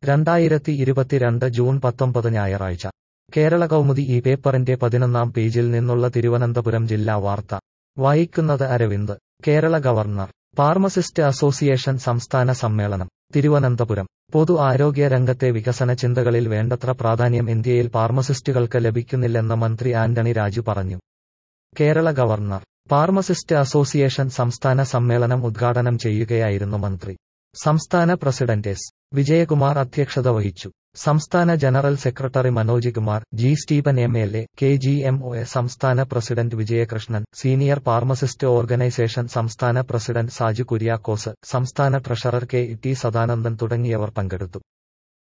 രണ്ടായിരത്തി ഇരുപത്തിരണ്ട് ജൂൺ പത്തൊമ്പത് ഞായറാഴ്ച കേരള കൗമുദി ഈ പേപ്പറിന്റെ പതിനൊന്നാം പേജിൽ നിന്നുള്ള തിരുവനന്തപുരം ജില്ലാ വാർത്ത വായിക്കുന്നത് Aravind Kerala government pharmacist association സംസ്ഥാന സമ്മേളനം തിരുവനന്തപുരം പൊതു ആരോഗ്യ രംഗത്തെ വികസന ചിന്തകളിൽ വേണ്ടത്ര പ്രാധാന്യം ഇന്ത്യയിൽ ഫാർമസിസ്റ്റുകൾക്ക് ലഭിക്കുന്നില്ലെന്ന് മന്ത്രി ആന്റണി രാജു പറഞ്ഞു കേരള ഗവർണർ ഫാർമസിസ്റ്റ് അസോസിയേഷൻ സംസ്ഥാന സമ്മേളനം ഉദ്ഘാടനം ചെയ്യുകയായിരുന്നു മന്ത്രി സംസ്ഥാന പ്രസിഡന്റ് എസ് വിജയകുമാർ അധ്യക്ഷത വഹിച്ചു സംസ്ഥാന general secretary Manoj Kumar G Stephen M L A K G M O A സംസ്ഥാന president Vijayakrishnan senior pharmacist organisation സംസ്ഥാന പ്രസിഡന്റ് സാജു കുര്യാക്കോസ് സംസ്ഥാന ട്രഷറർ കെ ടി സദാനന്ദൻ തുടങ്ങിയവർ പങ്കെടുത്തു